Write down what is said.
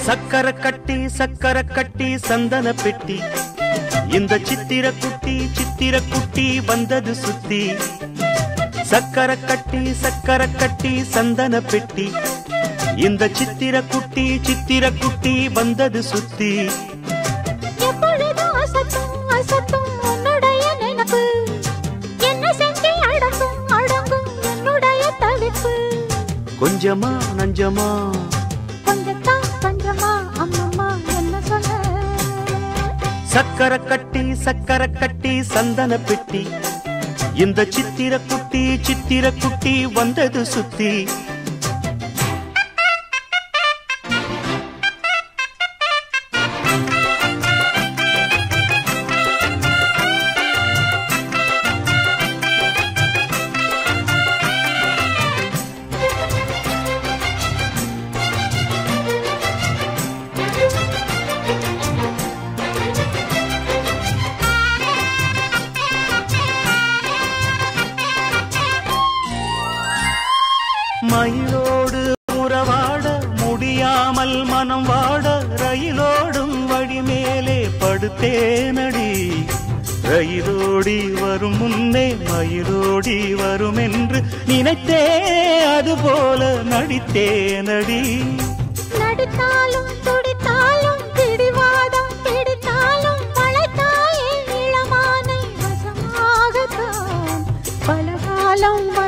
சக்கர கட்டி சக்கர கட்டி சந்தன பெட்டி இந்த சித்திர குட்டி சித்திர குட்டி வந்தது சுத்தி சக்கர கட்டி சக்கர கட்டி சந்தன பெட்டி இந்த சித்திர குட்டி சித்திர குட்டி வந்தது சுத்தி எப்பொழுதும் அசத்தும் அசத்தும் உன்னுடைய நினைப்பு என்ன செஞ்சு அடங்கும் அடங்கும் என்னுடைய தவிப்பு கொஞ்சமா நஞ்சமா கொஞ்சத்தான் கொஞ்சமா அம்மம்மா என்ன சொல்ல சக்கர கட்டி சக்கர கட்டி சந்தன பெட்டி இந்த சித்திர குட்டி சித்திர குட்டி வந்தது சுத்தி மயிலோடு உறவாட முடியாமல் மனம் வாட ரயிலோடும் வழி மேலே படுத்தேனடி ரயிலோடி வரும் முன்னே மயிலோடி வரும் என்று நினைத்தே அதுபோல நடித்தேனடி நடித்தாலும் துடித்தாலும் பிடிவாதம் பிடித்தாலும் வளைத்தாயே இளமானை வசமாகத்தான் பல காலம்